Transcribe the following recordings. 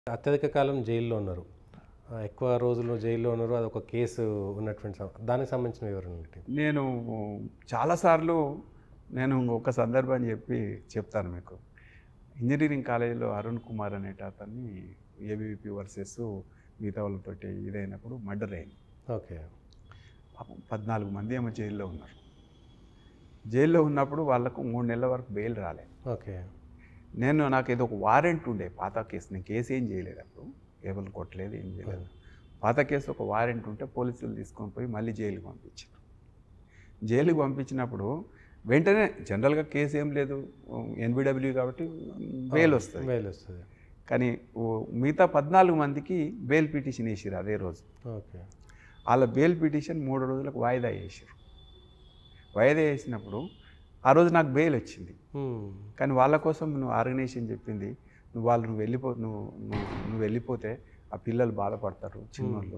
అత్యధిక కాలం జైల్లో ఉన్నారు ఆ, ఎక్కువ రోజులు జైల్లో ఉన్నారు అది ఒక కేసు ఉన్నటువంటి సం- దానికి సంబంధించిన వివరణ ఏంటి నేను చాలాసార్లు నేను ఒక సందర్భం చెప్పి చెప్తాను మీకు ఇంజనీరింగ్ కాలేజీలో అరుణ్ కుమార్ అనేట అతన్ని ఏబీవీపీ వర్సెస్ మిగతా వాళ్ళతోటి ఇదైనప్పుడు మర్డర్ అయింది ఓకే పాపం పద్నాలుగు మంది ఏమో జైల్లో ఉన్నారు జైల్లో ఉన్నప్పుడు వాళ్ళకు మూడు నెలల వరకు బెయిల్ రాలేదు ఓకే నేను నాకు ఏదో ఒక వారెంట్ ఉండే పాత కేసు నేను కేసు ఏం చేయలేదు అప్పుడు కేబుల్ కొట్టలేదు ఏం చేయలేదు పాత కేసు ఒక వారెంట్ ఉంటే పోలీసులు తీసుకొని పోయి మళ్ళీ జైలుకి పంపించారు జైలుకి పంపించినప్పుడు వెంటనే జనరల్గా కేసు ఏం లేదు ఎన్బిడబ్ల్యూ కాబట్టి బెయిల్ వస్తుంది బెయిల్ వస్తుంది కానీ ఓ మిగతా పద్నాలుగు మందికి బెయిల్ పిటిషన్ వేసారు అదే రోజు ఓకే వాళ్ళ బెయిల్ పిటిషన్ మూడు రోజులకు వాయిదా వేసారు వాయిదా వేసినప్పుడు ఆ రోజు నాకు బెయిల్ వచ్చింది హ్మ్. కానీ వాళ్ళ కోసం నువ్వు ఆర్గనైజేషన్ చెప్పింది నువ్వు వాళ్ళు నువ్వు వెళ్ళిపో నువ్వు నువ్వు నువ్వు వెళ్ళిపోతే ఆ పిల్లలు బాధపడతారు చిన్నోళ్ళు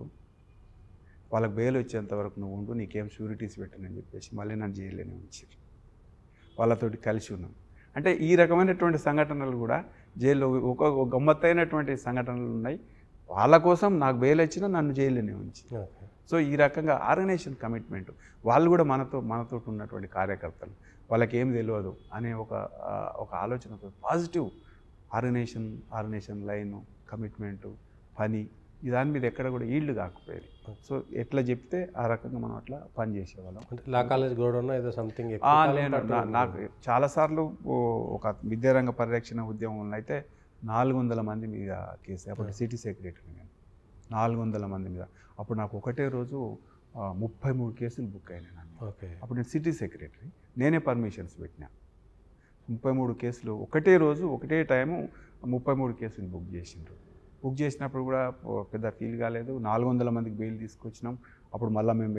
వాళ్ళకి బెయిల్ వచ్చేంత వరకు నువ్వు ఉండు నీకేం షూరిటీస్ పెట్టనని చెప్పేసి మళ్ళీ నన్ను జైల్లోనే ఉంచారు వాళ్ళతోటి కలిసి ఉన్నాం అంటే ఈ రకమైనటువంటి సంఘటనలు కూడా జైల్లో ఒక ఒక గమ్మత్తైనటువంటి సంఘటనలు ఉన్నాయి వాళ్ళ కోసం నాకు బెయిల్ వచ్చినా నన్ను జైల్లోనే ఉంచి ఓకే సో ఈ రకంగా ఆర్గనైజేషన్ కమిట్మెంట్ వాళ్ళు కూడా మనతో మనతో ఉన్నటువంటి కార్యకర్తలు వాళ్ళకి ఏం తెలియదు అనే ఒక ఆ, ఒక ఆలోచనతో positive organisation organisation line commitment పని ఈ దాని మీద ఎక్కడ కూడా ఈల్డ్ కాకపోయేది సో ఎట్లా చెప్తే ఆ రకంగా మనం అట్లా పని చేసేవాళ్ళం అంటే లా కాలేజ్ గోడౌన్ ఏదో సంథింగ్ ఆ, నేను నా- నాకు చాలాసార్లు ఓ, ఒక విద్యారంగ పరిరక్షణ ఉద్యమంలో అయితే నాలుగు వందల మంది మీద కేసు అప్పుడు సిటీ సెక్రటరీ నేను నాలుగు వందల మంది మీద అప్పుడు నాకు ఒకటే రోజు ఆ, ముప్పై మూడు కేసులు బుక్ అయినాయి నాకు ఓకే అప్పుడు నేను సిటీ సెక్రటరీ నేనే పర్మిషన్స్ పెట్టినా ముప్పై మూడు కేసులు ఒకటే రోజు ఒకటే టైము ముప్పై మూడు కేసులు బుక్ చేసిండ్రు బుక్ చేసినప్పుడు కూడా ఓ, పెద్ద ఫీల్ కాలేదు నాలుగు వందల మందికి బెయిల్ తీసుకొచ్చినాం అప్పుడు మళ్ళీ మేము